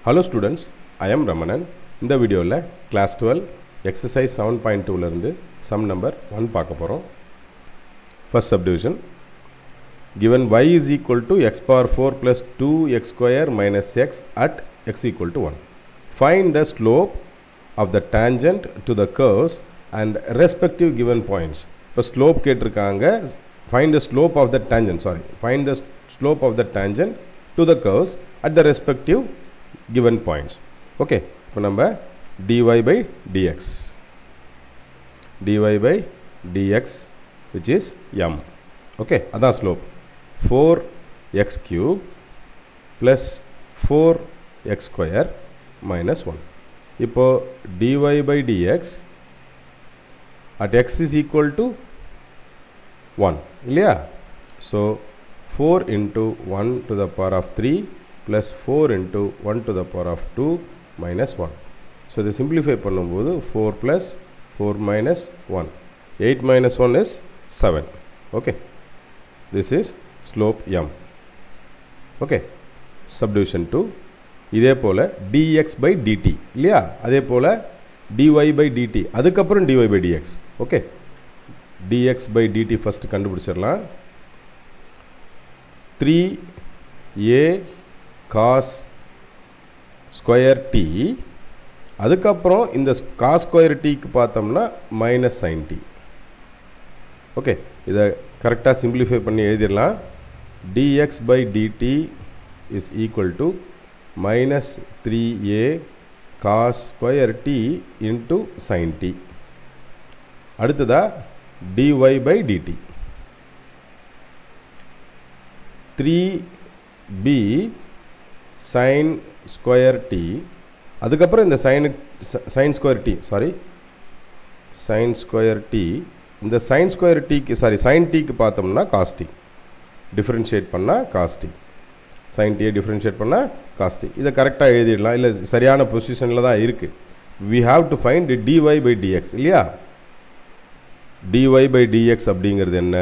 Hello students I am Ramanan இந்த வீடியோவில் class twelve exercise seven point டூலேருந்து சம் நம்பர் ஒன் பார்க்க போகிறோம் first subdivision given y is equal to x power 4 plus 2x square minus x at x equal to 1. Find the slope of the tangent to the curves and respective given points. இப்போ slope கேட்டிருக்காங்க find the slope of the tangent sorry find the slope of the tangent to the curves at the respective given points okay இப்போ நம்ம dy by dx dy by dx which is m okay அதான் slope 4x cube plus 4x square minus 1 இப்போ dy by dx at x is equal to 1 இல்லையா so 4 into 1 to the power of 3 plus 4 into 1 to the power of 2 minus 1 so இதை simplify பண்ணும்போது 4 plus 4 minus 1 8 minus 1 is 7 okay this is slope m okay subdivision two இதே போல் dx by dt இல்லையா அதே போல் dy by dt அதுக்கப்புறம் dy by dx okay dx by dt first கண்டுபிடிச்சிடலாம் three a cos square t அதுக்கப்புறம் இந்த cos square டிக்கு பார்த்தோம்னா மைனஸ் சைன் டி ஓகே இதை கரெக்டாக சிம்பிளிஃபை பண்ணி எழுதிடலாம் dx by dt is equal to minus 3a cos square t into sin t அடுத்ததா dy by dt 3b sin square t அதுக்கப்புறம் இந்த sin sin square t sorry sin square t இந்த sin square tக்கு sorry sin tக்கு பார்த்தோம்னா cos t differentiate பண்ணால் காஸ்டி sign டியை differentiate பண்ணால் காஸ்டி இதை கரெக்டாக எழுதிடலாம் இல்லை சரியான பொசிஷனில் தான் இருக்குது we have to find dy by dx இல்லையா டிஒய் பை டிஎக்ஸ் அப்படிங்கிறது என்ன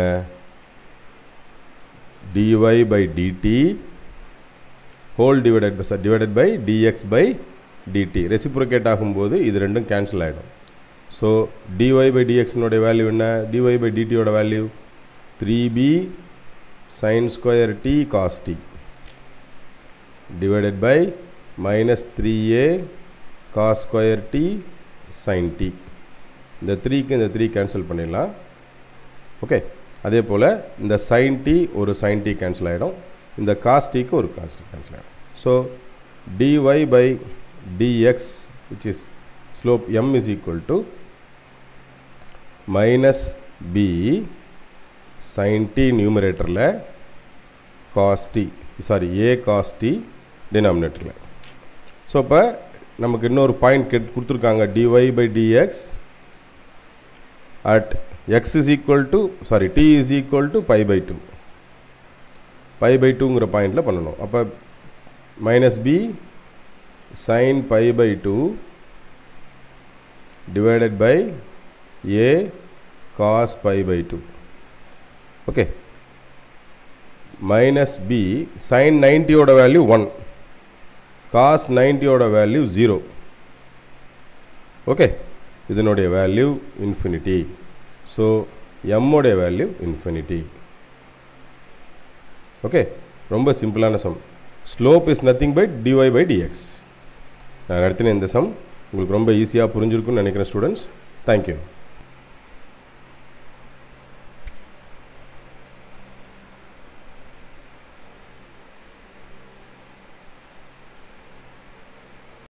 dy by dt whole divided by sir divided by dx by dt reciprocate ஆகும்போது இது ரெண்டும் கேன்சல் ஆகிடும் ஸோ டிஒய் பை டிஎக்ஸினுடைய வேல்யூ என்ன டிஒய் பை டிடியோட value three B sin square t cos t divided by minus 3a cos square t sin t இந்த த்ரீக்கு இந்த த்ரீ கேன்சல் பண்ணிடலாம் ஓகே அதே போல் இந்த sin t ஒரு sin t கேன்சல் ஆகிடும் இந்த cos tக்கு ஒரு cos t கேன்சல் ஆகிடும் so dy by dx which is slope m is equal to minus b sin t நியூமரேட்டரில் cos t sorry a cos t டினாமினேட்டரில் ஸோ இப்போ நமக்கு இன்னொரு பாயிண்ட் கெட் கொடுத்துருக்காங்க dy by dx at x is equal to sorry t is equal to pi by 2 pi by 2ங்கிற பாயிண்டில் பண்ணணும் அப்போ minus B sine pi by two divided by A cos pi by two okay minus B sine நைன்ட்டியோட value one cos நைன்ட்டியோட value zero okay இதனுடைய value infinity so எம்முடைய value infinity okay ரொம்ப சிம்பிளான sum slope is nothing but dy by dx நான் நடத்தின இந்த some உங்களுக்கு ரொம்ப ஈஸியாக புரிஞ்சிருக்குன்னு நினைக்கிறேன் ஸ்டூடெண்ட்ஸ் தேங்க்யூ